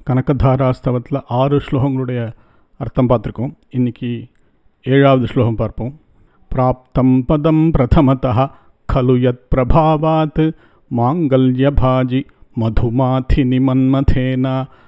கனகதாராஸ்தவத்தில் ஆறு ஸ்லோகங்களுடைய அர்த்தம் பார்த்துருக்கோம் இன்றைக்கி ஏழாவது ஸ்லோகம் பார்ப்போம் பிராப்தம் பதம் பிரதமதः खलु यत्प्रभावात् माङ्गल्यभाजि मधुमाथिनि मन्मथेन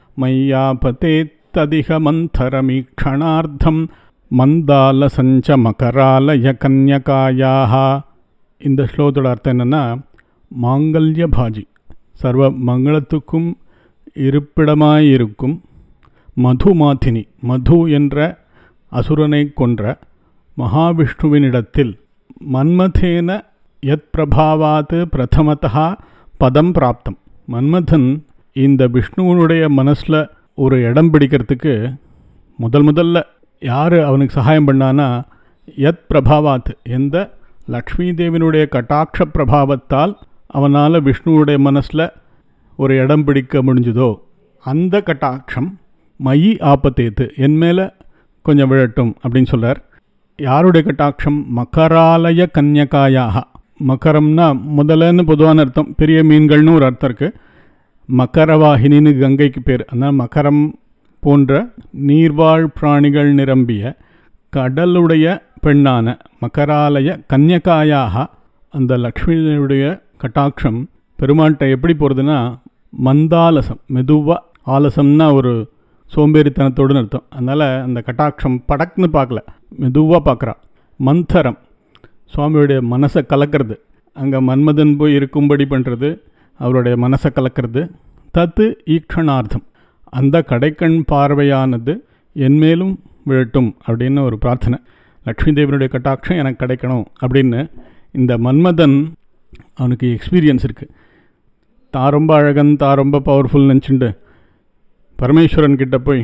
मय्यापतेत्तदिह मन्थरमीक्षणार्धं மந்தாலசஞ்ச மகராலய கன்யகாயாக இந்த ஸ்லோகத்தோட அர்த்தம் என்னென்னா மாங்கல்ய பாஜி சர்வ மங்களத்துக்கும் இருப்பிடமாயிருக்கும் மதுமாத்தினி மது என்ற அசுரனை கொன்ற மகாவிஷ்ணுவினிடத்தில் மன்மதேன யத் பிரபாவாத் பிரதமதா பதம் பிராப்தம் மன்மதன் இந்த விஷ்ணுவனுடைய மனசில் ஒரு இடம் பிடிக்கிறதுக்கு முதல் முதல்ல யார் அவனுக்கு சகாயம் பண்ணானா யத் பிரபாவாத் எந்த லக்ஷ்மி தேவினுடைய கட்டாட்ச பிரபாவத்தால் அவனால் விஷ்ணுவுடைய மனசில் ஒரு இடம் பிடிக்க முடிஞ்சுதோ அந்த கட்டாட்சம் மயி ஆப்பத்தேத்து என் மேலே கொஞ்சம் விழட்டும் அப்படின்னு சொல்கிறார் யாருடைய கட்டாட்சம் மகராலய கன்யகாயாக மகரம்னா முதலன்னு பொதுவான அர்த்தம் பெரிய மீன்கள்னு ஒரு அர்த்தம் இருக்குது மகரவாகினின்னு கங்கைக்கு பேர் அதனால் மகரம் போன்ற நீர்வாழ் பிராணிகள் நிரம்பிய கடலுடைய பெண்ணான மகராலய கன்யகாயாக அந்த லக்ஷ்மியுடைய கட்டாட்சம் பெருமாள்கிட்ட எப்படி போகிறதுனா மந்தாலசம் மெதுவாக ஆலசம்னா ஒரு சோம்பேறித்தனத்தோடுன்னு அர்த்தம் அதனால் அந்த கட்டாட்சம் படக்குன்னு பார்க்கல மெதுவாக பார்க்குறா மந்தரம் சுவாமியுடைய மனசை கலக்கிறது அங்கே மன்மதன் போய் இருக்கும்படி பண்ணுறது அவருடைய மனசை கலக்கிறது தத்து ஈக்ஷணார்த்தம் அந்த கடைக்கண் பார்வையானது என்மேலும் விழட்டும் அப்படின்னு ஒரு பிரார்த்தனை லக்ஷ்மி தேவனுடைய கட்டாட்சம் எனக்கு கிடைக்கணும் அப்படின்னு இந்த மன்மதன் அவனுக்கு எக்ஸ்பீரியன்ஸ் இருக்குது தான் ரொம்ப அழகன் தான் ரொம்ப பவர்ஃபுல் நினச்சிண்டு பரமேஸ்வரன் கிட்ட போய்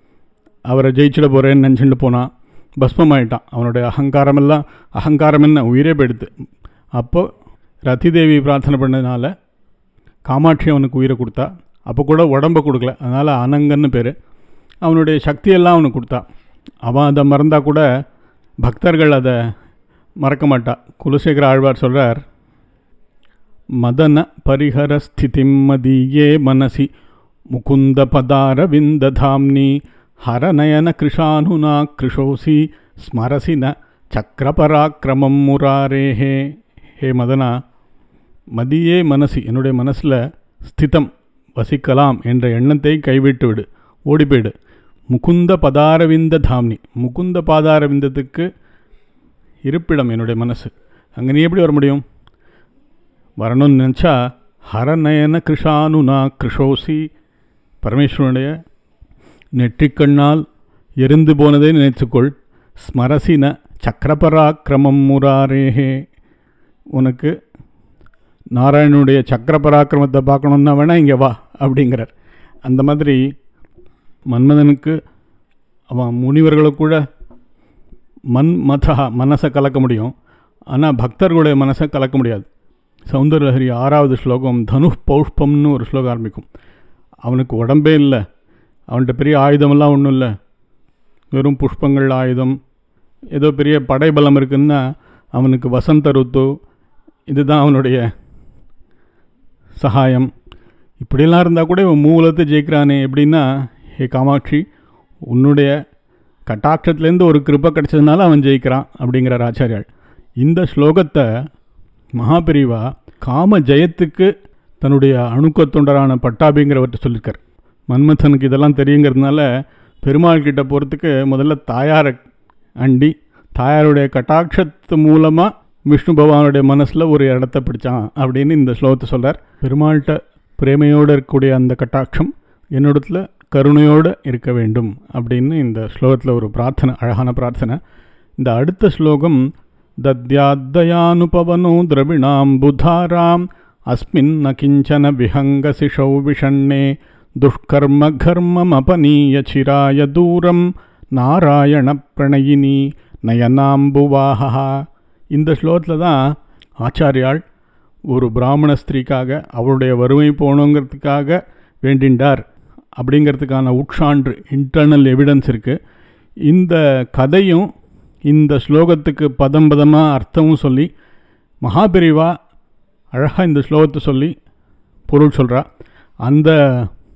அவரை ஜெயிச்சிட போகிறேன்னு நினச்சிட்டு போனான் பஸ்மமாயிட்டான் அவனுடைய அகங்காரமெல்லாம் அகங்காரம் என்ன உயிரே போயிடுது அப்போது ரத்திதேவி பிரார்த்தனை பண்ணதுனால காமாட்சி அவனுக்கு உயிரை கொடுத்தா அப்போ கூட உடம்பை கொடுக்கல அதனால் அனங்கன்னு பேர் அவனுடைய சக்தியெல்லாம் அவனுக்கு கொடுத்தா அவன் அதை மறந்தால் கூட பக்தர்கள் அதை மறக்க மாட்டா குலசேகர ஆழ்வார் சொல்கிறார் மதன பரிஹர ஸ்திதிம் மதியே மனசி முகுந்த பதாரவிந்ததாம்னி ஹரநயன கிருஷானுனா கிருஷோசி ஸ்மரசி ந சக்கரபராக்கிரமம் முராரேஹே ஹே மதனா மதியே மனசி என்னுடைய மனசில் ஸ்திதம் வசிக்கலாம் என்ற எண்ணத்தை கைவிட்டு விடு ஓடி போயிடு முகுந்த பதாரவிந்த தாம்னி முகுந்த பாதாரவிந்தத்துக்கு இருப்பிடம் என்னுடைய மனசு அங்கே நீ எப்படி வர முடியும் வரணும்னு நினச்சா ஹரநயன கிருஷானுனா கிருஷோசி பரமேஸ்வரனுடைய நெற்றிக்கண்ணால் எரிந்து போனதை நினைத்துக்கொள் ஸ்மரசின சக்கரபராக்கிரமம் முராரேஹே உனக்கு நாராயணனுடைய சக்கர பராக்கிரமத்தை பார்க்கணுன்னா வேணால் இங்கே வா அப்படிங்கிறார் அந்த மாதிரி மன்மதனுக்கு அவன் முனிவர்களை கூட மண் மதா மனசை கலக்க முடியும் ஆனால் பக்தர்களுடைய மனசை கலக்க முடியாது சௌந்தரலஹரி ஆறாவது ஸ்லோகம் தனு பௌஷ்பம்னு ஒரு ஸ்லோகம் ஆரம்பிக்கும் அவனுக்கு உடம்பே இல்லை அவன்கிட்ட பெரிய ஆயுதமெல்லாம் ஒன்றும் இல்லை வெறும் புஷ்பங்கள் ஆயுதம் ஏதோ பெரிய படைபலம் இருக்குன்னா அவனுக்கு வசந்த ருத்து இதுதான் அவனுடைய சகாயம் இப்படியெல்லாம் இருந்தால் கூட இவன் மூலத்தை ஜெயிக்கிறானே எப்படின்னா ஹே காமாட்சி உன்னுடைய கட்டாட்சத்துலேருந்து ஒரு கிருப்பை கிடச்சதுனால அவன் ஜெயிக்கிறான் அப்படிங்கிறார் ஆச்சாரியால் இந்த ஸ்லோகத்தை மகாபிரிவா காம ஜெயத்துக்கு தன்னுடைய அணுக்க தொண்டரான பட்டாபிங்கிறவர்கிட்ட சொல்லியிருக்கார் மன்மதனுக்கு இதெல்லாம் தெரியுங்கிறதுனால பெருமாள் கிட்ட போகிறதுக்கு முதல்ல தாயாரை அண்டி தாயாருடைய கட்டாட்சத்து மூலமாக விஷ்ணு பகவானுடைய மனசில் ஒரு இடத்த பிடிச்சான் அப்படின்னு இந்த ஸ்லோகத்தை சொல்கிறார் பெருமாள்கிட்ட பிரேமையோடு இருக்கக்கூடிய அந்த கட்டாட்சம் என்னிடத்தில் கருணையோடு இருக்க வேண்டும் அப்படின்னு இந்த ஸ்லோகத்தில் ஒரு பிரார்த்தனை அழகான பிரார்த்தனை இந்த அடுத்த ஸ்லோகம் தத்யாத்தயானுபவனோ திரவிணாம் புதாராம் அஸ்மின் ந கிஞ்சன விஹங்கசிஷௌ விஷண்ணே துஷ்கர்ம கர்மமபனீய சிராய தூரம் நாராயண பிரணயினி நயனாம்புவாகா இந்த ஸ்லோகத்தில் தான் ஆச்சாரியால் ஒரு பிராமண ஸ்திரீக்காக அவளுடைய வறுமை போகணுங்கிறதுக்காக வேண்டின்றார் அப்படிங்கிறதுக்கான உட்சான்று இன்டர்னல் எவிடன்ஸ் இருக்குது இந்த கதையும் இந்த ஸ்லோகத்துக்கு பதம் பதமாக அர்த்தமும் சொல்லி மகாபெரிவா அழகாக இந்த ஸ்லோகத்தை சொல்லி பொருள் சொல்கிறா அந்த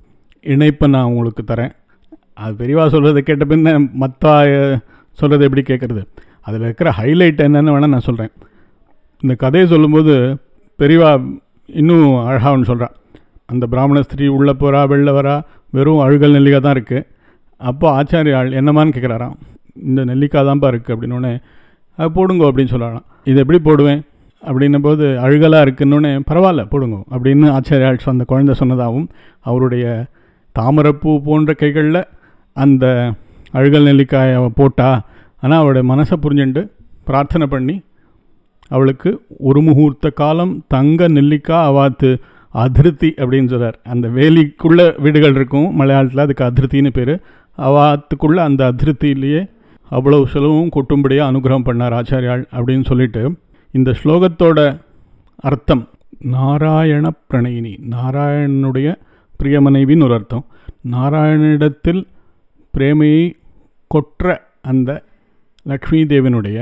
இணைப்பை நான் உங்களுக்கு தரேன் அது பெரியவா சொல்கிறத கேட்ட பின்ன மற்ற சொல்கிறத எப்படி கேட்குறது அதில் இருக்கிற ஹைலைட் என்னென்னு வேணால் நான் சொல்கிறேன் இந்த கதையை சொல்லும்போது பெரியவா இன்னும் அழகாக ஒன்று சொல்கிறா அந்த பிராமண ஸ்திரீ உள்ளே போகிறா வெளில வரா வெறும் அழுகல் நெல்லிக்காய் தான் இருக்குது அப்போ ஆச்சாரியாள் என்னமான்னு கேட்குறாராம் இந்த நெல்லிக்காய் தான்ப்பா இருக்குது அப்படின்னோடனே அது போடுங்கோ அப்படின்னு சொல்லலாம் இது எப்படி போடுவேன் அப்படின்னும் போது அழுகலாக இருக்குன்னொன்னே பரவாயில்ல போடுங்க அப்படின்னு ஆச்சாரியாள் அந்த குழந்தை சொன்னதாகவும் அவருடைய தாமரப்பூ போன்ற கைகளில் அந்த அழுகல் நெல்லிக்காயை அவ போட்டா ஆனால் அவளுடைய மனசை புரிஞ்சுண்டு பிரார்த்தனை பண்ணி அவளுக்கு ஒரு முகூர்த்த காலம் தங்க நெல்லிக்காய் அவாத்து அதிருத்தி அப்படின்னு சொல்கிறார் அந்த வேலிக்குள்ளே வீடுகள் இருக்கும் மலையாளத்தில் அதுக்கு அதிருத்தின்னு பேர் அவாத்துக்குள்ளே அந்த அதிருத்திலேயே அவ்வளவு செலவும் கொட்டும்படியாக அனுகிரகம் பண்ணார் ஆச்சாரியாள் அப்படின்னு சொல்லிட்டு இந்த ஸ்லோகத்தோட அர்த்தம் நாராயண பிரணயினி நாராயணனுடைய பிரிய மனைவின்னு ஒரு அர்த்தம் நாராயணனிடத்தில் பிரேமையை கொற்ற அந்த லக்ஷ்மி தேவனுடைய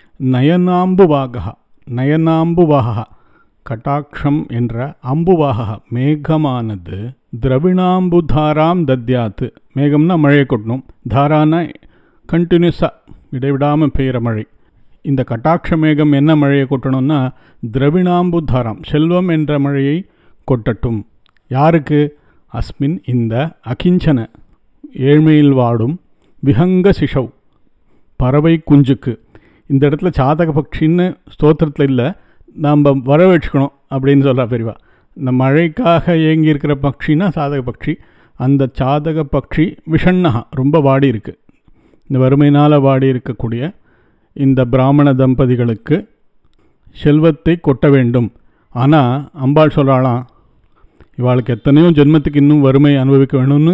நயனாம்புவாகா நயனாம்புவாகா கட்டாட்சம் என்ற அம்புவாகா மேகமானது திரவிணாம்புதாராம் தத்யாத்து மேகம்னா மழையை கொட்டணும் தாரானா கண்டினியூஸாக இடைவிடாமல் பெய்கிற மழை இந்த கட்டாட்ச மேகம் என்ன மழையை கொட்டணும்னா திரவிணாம்புதாராம் செல்வம் என்ற மழையை கொட்டட்டும் யாருக்கு அஸ்மின் இந்த அகிஞ்சன ஏழ்மையில் வாடும் விஹங்க சிஷவ் பறவை குஞ்சுக்கு இந்த இடத்துல சாதக பக்ஷின்னு ஸ்தோத்திரத்தில் இல்லை நாம் வர வச்சுக்கணும் அப்படின்னு சொல்கிறா பெரியவா இந்த மழைக்காக ஏங்கி இருக்கிற பக்ஷின்னா சாதக பக்ஷி அந்த சாதக பக்ஷி விஷண்ணகா ரொம்ப வாடி இருக்குது இந்த வறுமையினால் வாடி இருக்கக்கூடிய இந்த பிராமண தம்பதிகளுக்கு செல்வத்தை கொட்ட வேண்டும் ஆனால் அம்பாள் சொல்கிறாளாம் இவாளுக்கு எத்தனையோ ஜென்மத்துக்கு இன்னும் வறுமை அனுபவிக்க வேணும்னு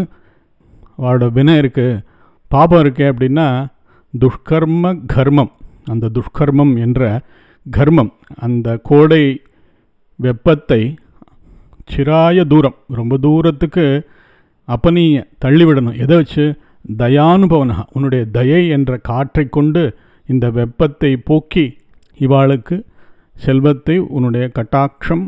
அவளோட வினை இருக்குது பாபம் இருக்கே அப்படின்னா துஷ்கர்ம கர்மம் அந்த துஷ்கர்மம் என்ற கர்மம் அந்த கோடை வெப்பத்தை சிராய தூரம் ரொம்ப தூரத்துக்கு அப்பனீய தள்ளிவிடணும் எதை வச்சு தயானுபவனகா உன்னுடைய தயை என்ற காற்றை கொண்டு இந்த வெப்பத்தை போக்கி இவாளுக்கு செல்வத்தை உன்னுடைய கட்டாட்சம்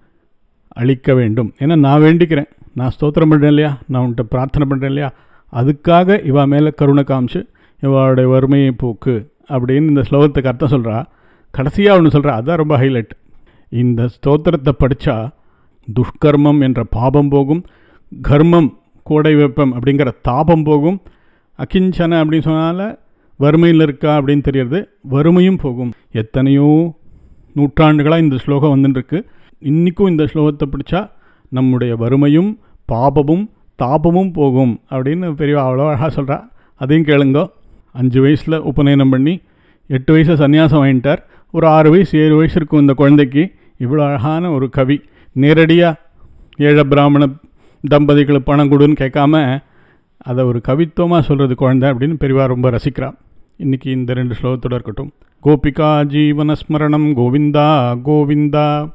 அளிக்க வேண்டும் ஏன்னா நான் வேண்டிக்கிறேன் நான் ஸ்தோத்திரம் பண்ணுறேன் இல்லையா நான் உன்கிட்ட பிரார்த்தனை பண்ணுறேன் இல்லையா அதுக்காக இவா மேலே கருணை காமிச்சு இவாளுடைய வறுமையை போக்கு அப்படின்னு இந்த ஸ்லோகத்துக்கு அர்த்தம் சொல்கிறா கடைசியாக ஒன்று சொல்கிறா அதுதான் ரொம்ப ஹைலைட் இந்த ஸ்தோத்திரத்தை படித்தா துஷ்கர்மம் என்ற பாபம் போகும் கர்மம் கோடை வெப்பம் அப்படிங்கிற தாபம் போகும் அகிஞ்சன அப்படின்னு சொன்னால வறுமையில் இருக்கா அப்படின்னு தெரியறது வறுமையும் போகும் எத்தனையோ நூற்றாண்டுகளாக இந்த ஸ்லோகம் வந்துட்டுருக்கு இன்றைக்கும் இந்த ஸ்லோகத்தை பிடிச்சா நம்முடைய வறுமையும் பாபமும் தாபமும் போகும் அப்படின்னு பெரியவா அவ்வளோ அழகாக சொல்கிறா அதையும் கேளுங்க அஞ்சு வயசில் உபநயனம் பண்ணி எட்டு வயசில் சன்னியாசம் வாங்கிட்டார் ஒரு ஆறு வயசு ஏழு வயசு இருக்கும் இந்த குழந்தைக்கு இவ்வளோ அழகான ஒரு கவி நேரடியாக ஏழை பிராமண தம்பதிகளுக்கு பணம் கொடுன்னு கேட்காம அதை ஒரு கவித்துவமாக சொல்கிறது குழந்தை அப்படின்னு பெரியவா ரொம்ப ரசிக்கிறான் இன்றைக்கி இந்த ரெண்டு ஸ்லோகத்தோடு இருக்கட்டும் கோபிகா ஜீவனஸ்மரணம் கோவிந்தா கோவிந்தா